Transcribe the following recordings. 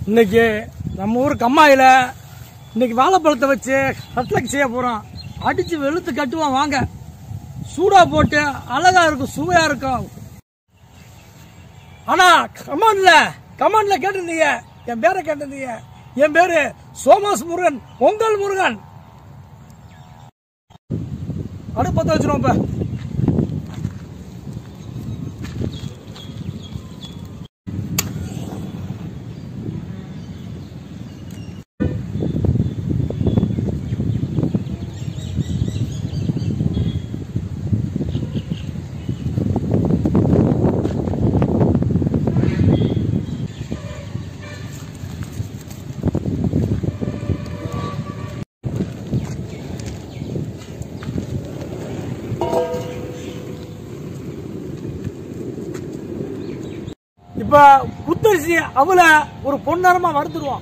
இன்னைக்கு நம்ம ஊர் கம்மாயில இன்னைக்கு வாழைப்பழத்தை வச்சு கட்லக் செய்ய போறோம் அடிச்சு வெளுத்து கட்டுவோம் வாங்க சூடா போட்டு அழகா இருக்கும் சுவையா இருக்கும் ஆனா கமாண்ட்ல கமாண்ட்ல கேட்டிருந்தீங்க என் பேரை கேட்டிருந்தீங்க என் பேரு சோமாஸ் முருகன் பொங்கல் முருகன் அடுப்பத்த வச்சிருவோம் இப்ப இப்ப புத்தரிசி அவள ஒரு பொன்னரமா வறுத்துருவோம்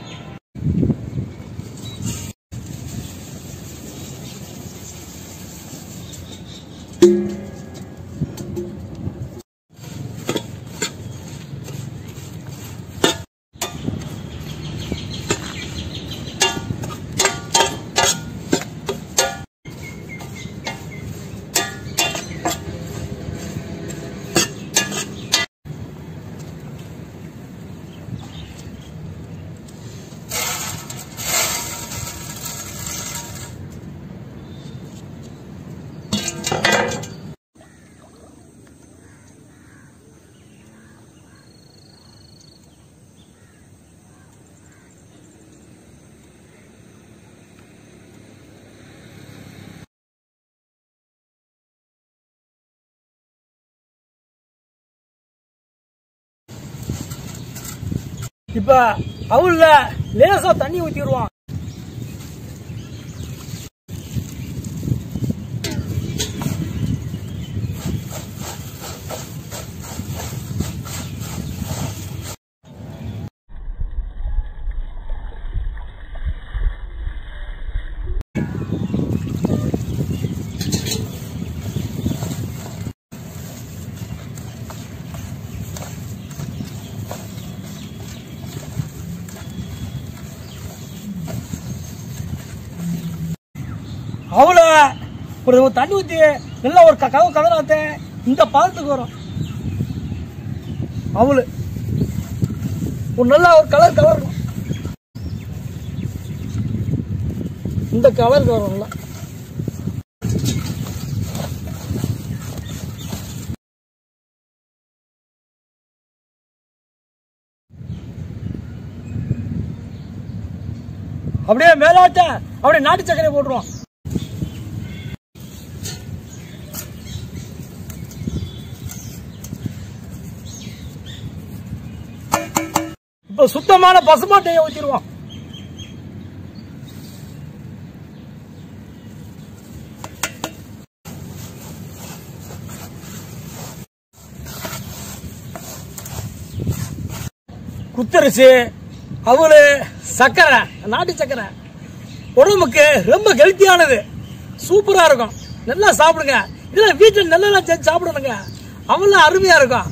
இப்ப அவள்ல லேசா தண்ணி ஊத்திடுவோம் அவள ஒரு ஒரு தண்ணி ஊத்தி நல்லா ஒரு க- கதவு கதறாத்த இந்த பதத்துக்கு வரும் அவளு ஒரு நல்லா ஒரு கலர் கலர் இந்த கலருக்கு வரும் நல்லா அப்படியே மேலாட்ட அப்படியே நாட்டு சர்க்கரை போட்டுருவோம் இப்ப சுத்தமான பசுமாட்டையை ஊத்திடுவோம் குத்தரிசி அவளு சக்கரை நாட்டு சக்கரை உடம்புக்கு ரொம்ப ஹெல்த்தியானது சூப்பரா இருக்கும் நல்லா சாப்பிடுங்க இதெல்லாம் வீட்டில் நல்லா செஞ்சு சாப்பிடணுங்க அவ்வளோ அருமையா இருக்கும்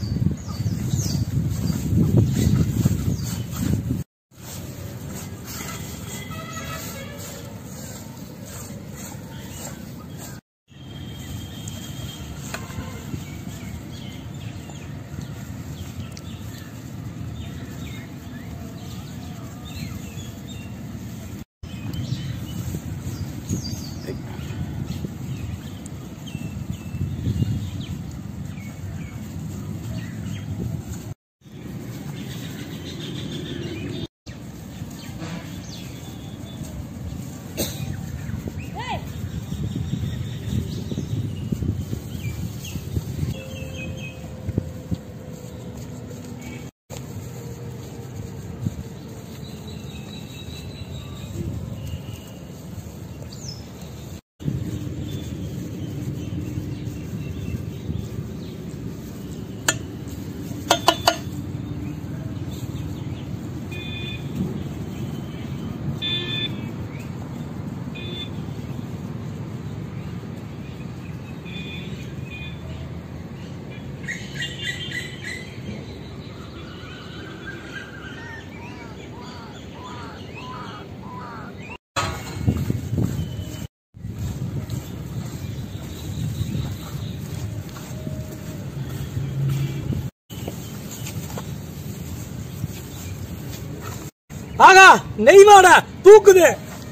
ஆஹா நெய் வாடை தூக்குது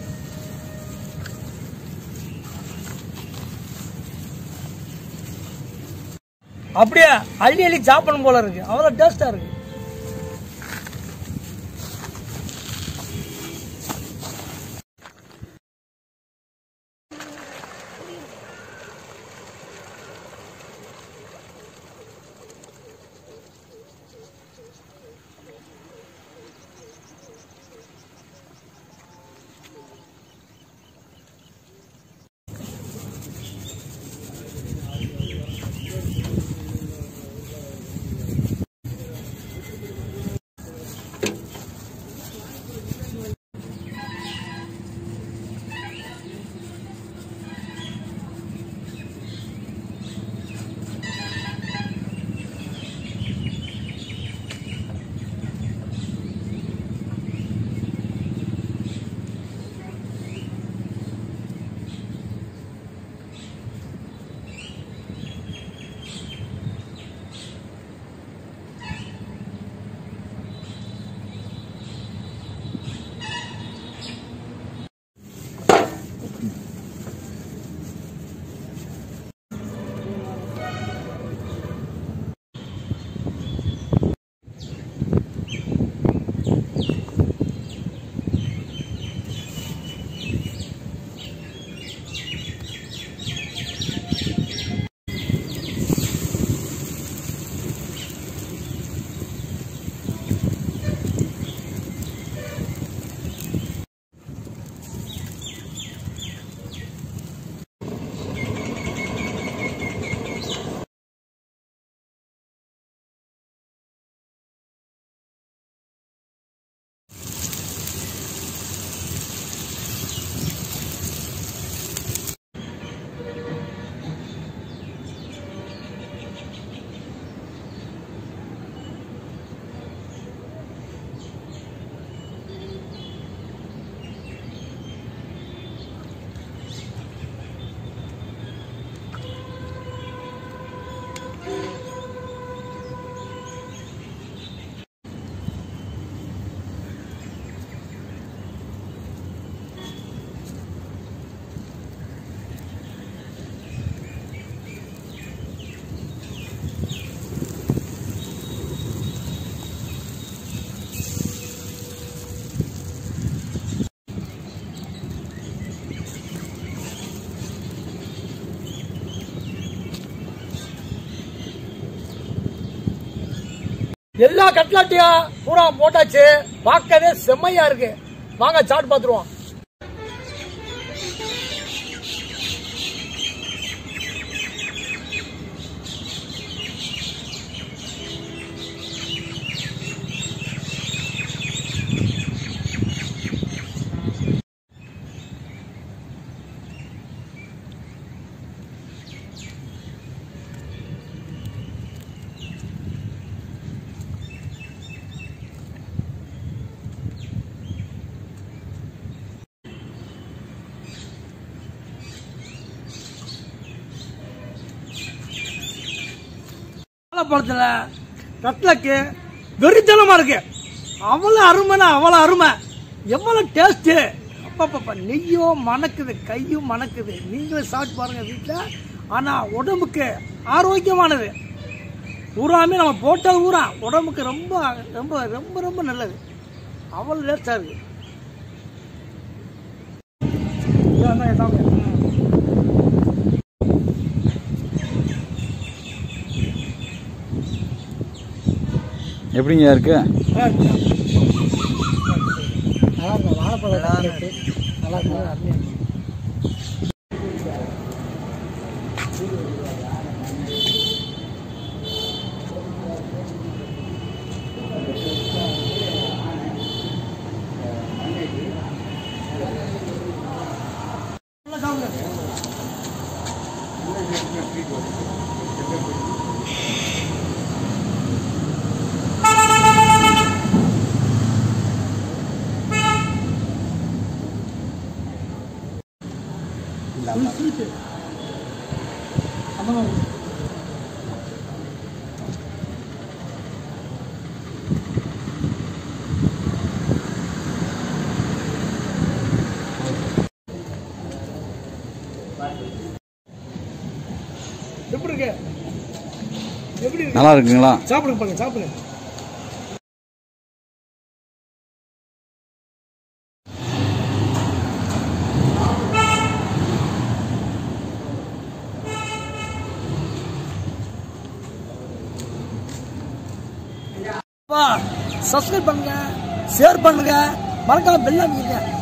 அப்படியே அள்ளி அள்ளி சாப்பிடணும் போல இருக்கு அவ்வளோ டேஸ்டா இருக்கு எல்லா கட்லாட்டையும் பூரா போட்டாச்சு பார்க்கவே செம்மையா இருக்கு வாங்க சாட் பாத்துருவோம் வாழைப்பழத்துல கட்லக்கு வெறித்தனமா இருக்கு அவ்வளவு அருமைனா அவ்வளவு அருமை எவ்வளவு டேஸ்ட் அப்பப்பப்பா நெய்யும் மணக்குது கையும் மணக்குது நீங்களும் சாப்பிட்டு பாருங்க வீட்டில் ஆனா உடம்புக்கு ஆரோக்கியமானது பூராமே நம்ம போட்டது பூரா உடம்புக்கு ரொம்ப ரொம்ப ரொம்ப ரொம்ப நல்லது அவ்வளவு டேஸ்டா இருக்கு இதான் இந்தாங்க, சாப்பிடுங்க. எப்படிங்க இருக்கு நல்லா இருக்கு வாழைப்பழம் நல்லா இருக்கு நல்லா இருக்கு அருமையா இருக்கு. நல்லா சாப்பிடுங்க. ஸ்வீட்டு அந்த மாதிரி எப்படி இருக்கு எப்படி இருக்கு நல்லா இருக்குங்களா சாப்பிடுங்க பாருங்க சாப்பிடுங்க சப்ஸ்கிரைப் பண்ணுங்க ஷேர் பண்ணுங்க மறக்காம பெல் அமைங்க